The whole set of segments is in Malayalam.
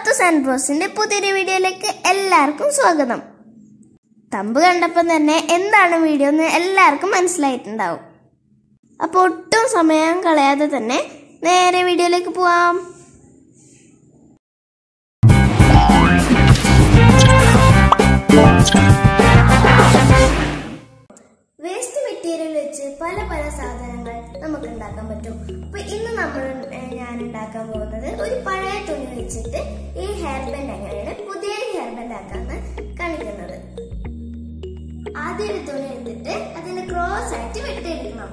പത്ത് ആൻഡ്രോസിന്റെ പുതിയൊരു വീഡിയോയിലേക്ക് എല്ലാവർക്കും സ്വാഗതം തമ്പ് കണ്ടപ്പോൾ തന്നെ എന്താണ് വീഡിയോ എന്ന് എല്ലാവർക്കും മനസ്സിലായിട്ടുണ്ടാവും അപ്പോൾ ഒട്ടും സമയം കളയാതെ തന്നെ നേരെ വീഡിയോയിലേക്ക് പോവാം വേസ്റ്റ് മെറ്റീരിയൽ വെച്ച് പല പല സാധനങ്ങൾ നമുക്ക് ഉണ്ടാക്കാൻ പറ്റും അപ്പൊ ഇന്ന് നമ്മൾ ഏഹ്, ഞാൻ ഉണ്ടാക്കാൻ പോകുന്നത് ഒരു പഴയ തുണി വെച്ചിട്ട് ഈ ഹെയർ ബാൻഡ് എങ്ങനെയാണ് പുതിയ ഹെയർ ബാൻഡ് ആക്കാന്ന് കാണിക്കുന്നത് ആദ്യം ഒരു തുണി എടുത്തിട്ട് അതിന് ക്രോസ് ആയിട്ട് വെട്ടിയെടുക്കണം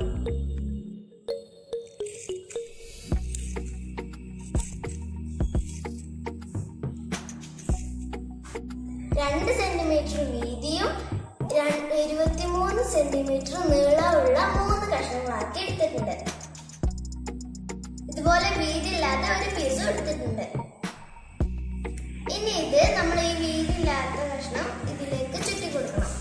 രണ്ട് സെന്റിമീറ്റർ വീതിയും രണ്ട് ഇരുപത്തിമൂന്ന് സെന്റിമീറ്റർ നീളമുള്ള മൂന്ന് കഷ്ണങ്ങളാക്കി എടുത്തിട്ടുണ്ട് ഇതുപോലെ വീതിയില്ലാത്ത ഒരു പീസും എടുത്തിട്ടുണ്ട് ഇനി ഇത് നമ്മൾ ഈ വീതിയില്ലാത്ത കഷ്ണം ഇതിലേക്ക് ചുറ്റി കൊടുക്കണം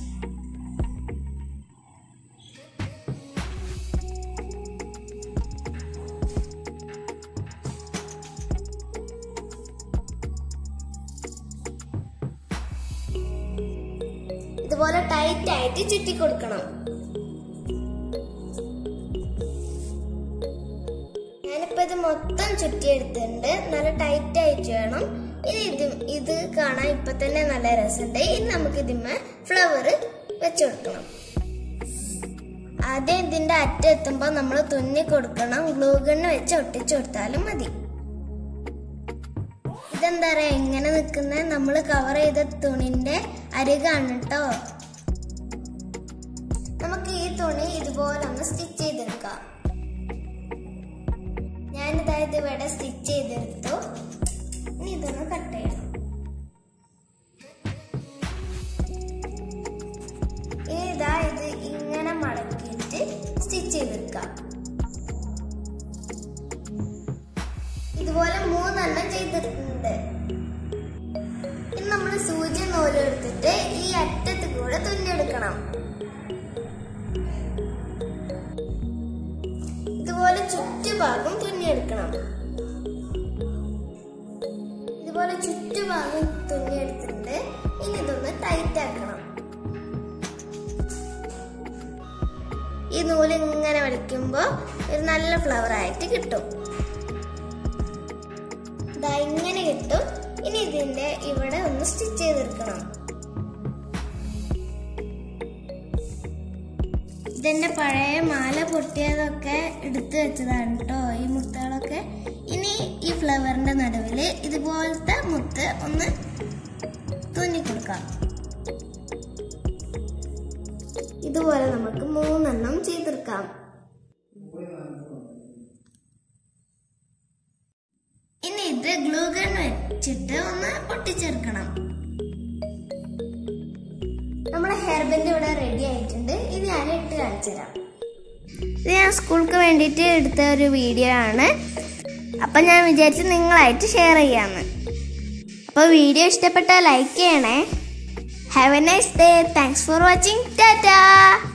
ഇതുപോലെ ടൈറ്റ് ആയിട്ട് ചുറ്റി കൊടുക്കണം ഞാനിപ്പോ ഇത് മൊത്തം ചുറ്റിയെടുത്തിട്ടുണ്ട് നല്ല ടൈറ്റ് ആയിട്ട് വേണം ഇനി ഇത് ഇത് കാണാൻ ഇപ്പൊ തന്നെ നല്ല രസമുണ്ട് ഇനി നമുക്ക് ഇതിന്മേ ഫ്ലവർ വെച്ചു കൊടുക്കണം ആദ്യം ഇതിന്റെ അറ്റം എത്തുമ്പോ നമ്മൾ തുന്നി കൊടുക്കണം ഗ്ലൂ ഗണ്ണ് വെച്ച് ഒട്ടിച്ചു കൊടുത്താലും മതി ഇതെന്താ പറയാ ഇങ്ങനെ നിൽക്കുന്ന നമ്മൾ കവർ ചെയ്ത തുണിന്റെ അരികാണ് കേട്ടോ നമുക്ക് ഈ തുണി ഇതുപോലെ ഒന്ന് സ്റ്റിച്ച് ചെയ്തെടുക്കാം ഞാനിതാ ഇത് ഇവിടെ സ്റ്റിച്ച് ചെയ്തെടുത്തു ഇനി ഇതൊന്ന് കട്ട് ചെയ്യണം ഇനി ഇതാ ഇത് ഇങ്ങനെ മടക്കിയിട്ട് സ്റ്റിച്ച് ചെയ്തെടുക്കാം ഇതുപോലെ മൂന്നെണ്ണം ചെയ്തിട്ടുണ്ട് ഇനി നമ്മൾ സൂചി നൂല് എടുത്തിട്ട് ഈ അറ്റത്ത് കൂടെ തുന്നിയെടുക്കണം ഇതുപോലെ ചുറ്റുഭാഗം തുന്നിയെടുക്കണം ഇതുപോലെ ചുറ്റുഭാഗം തുന്നിയെടുത്തിട്ടുണ്ട് ഇനി ഇതൊന്ന് ടൈറ്റ് ആക്കണം ഈ നൂല് ഇങ്ങനെ വലിക്കുമ്പോൾ ഒരു നല്ല ഫ്ലവർ ആയിട്ട് കിട്ടും ദാ ഇങ്ങനെ കിട്ടും ഇനി ഇതിന്റെ ഇവിടെ ഒന്ന് സ്റ്റിച്ച് ചെയ്തെടുക്കണം ഇതെന്റെ പഴയ മാല പൊട്ടിയതൊക്കെ എടുത്തു വെച്ചതാണ് കേട്ടോ ഈ മുത്തുകളൊക്കെ ഇനി ഈ ഫ്ലവറിന്റെ നടുവില് ഇതുപോലത്തെ മുത്ത് ഒന്ന് തുന്നി കൊടുക്കാം ഇതുപോലെ നമുക്ക് മൂന്നെണ്ണം ചെയ്തെടുക്കാം ഇനി ഇത് ഗ്ലൂ ഗൺ വെച്ചിട്ട് ഒന്ന് ഒട്ടിച്ചേർക്കണം നമ്മുടെ ഹെയർ ബാൻഡ് ഇവിടെ റെഡി ആയിട്ടുണ്ട് ഇത് ഞാൻ ഇട്ട് കാണിച്ചു തരാം ഇത് ഞാൻ സ്കൂൾക്ക് വേണ്ടിയിട്ട് എടുത്ത ഒരു വീഡിയോ ആണ് അപ്പം ഞാൻ വിചാരിച്ചു നിങ്ങളായിട്ട് ഷെയർ ചെയ്യാമെന്ന് അപ്പോൾ വീഡിയോ ഇഷ്ടപ്പെട്ടാൽ ലൈക്ക് ചെയ്യണേ have a nice day thanks for watching Tata